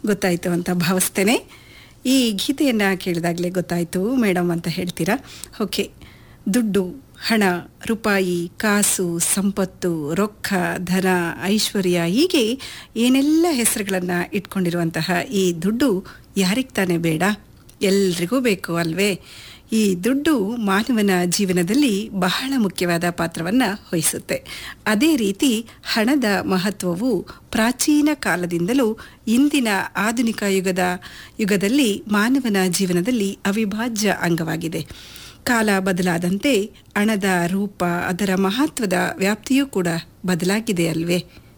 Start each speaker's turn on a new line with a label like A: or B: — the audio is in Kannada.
A: ಗೊತ್ತಾಯಿತು ಅಂತ ಭಾವಿಸ್ತೇನೆ ಈ ಗೀತೆಯನ್ನು ಕೇಳಿದಾಗಲೇ ಗೊತ್ತಾಯಿತು ಮೇಡಮ್ ಅಂತ ಹೇಳ್ತೀರಾ ಓಕೆ ದುಡ್ಡು ಹಣ ರೂಪಾಯಿ ಕಾಸು ಸಂಪತ್ತು ರೊಕ್ಕ ಧನ ಐಶ್ವರ್ಯ ಹೀಗೆ ಏನೆಲ್ಲ ಹೆಸರುಗಳನ್ನು ಇಟ್ಕೊಂಡಿರುವಂತಹ ಈ ದುಡ್ಡು ಯಾರಿಗೆ ತಾನೇ ಬೇಡ ಎಲ್ರಿಗೂ ಬೇಕು ಅಲ್ವೇ ಈ ದುಡ್ಡು ಮಾನವನ ಜೀವನದಲ್ಲಿ ಬಹಳ ಮುಖ್ಯವಾದ ಪಾತ್ರವನ್ನು ವಹಿಸುತ್ತೆ ಅದೇ ರೀತಿ ಹಣದ ಮಹತ್ವವು ಪ್ರಾಚೀನ ಕಾಲದಿಂದಲೂ ಇಂದಿನ ಆಧುನಿಕ ಯುಗದ ಯುಗದಲ್ಲಿ ಮಾನವನ ಜೀವನದಲ್ಲಿ ಅವಿಭಾಜ್ಯ ಅಂಗವಾಗಿದೆ ಕಾಲ ಬದಲಾದಂತೆ ಹಣದ ರೂಪ ಅದರ ಮಹತ್ವದ ವ್ಯಾಪ್ತಿಯೂ ಕೂಡ ಬದಲಾಗಿದೆ ಅಲ್ವೇ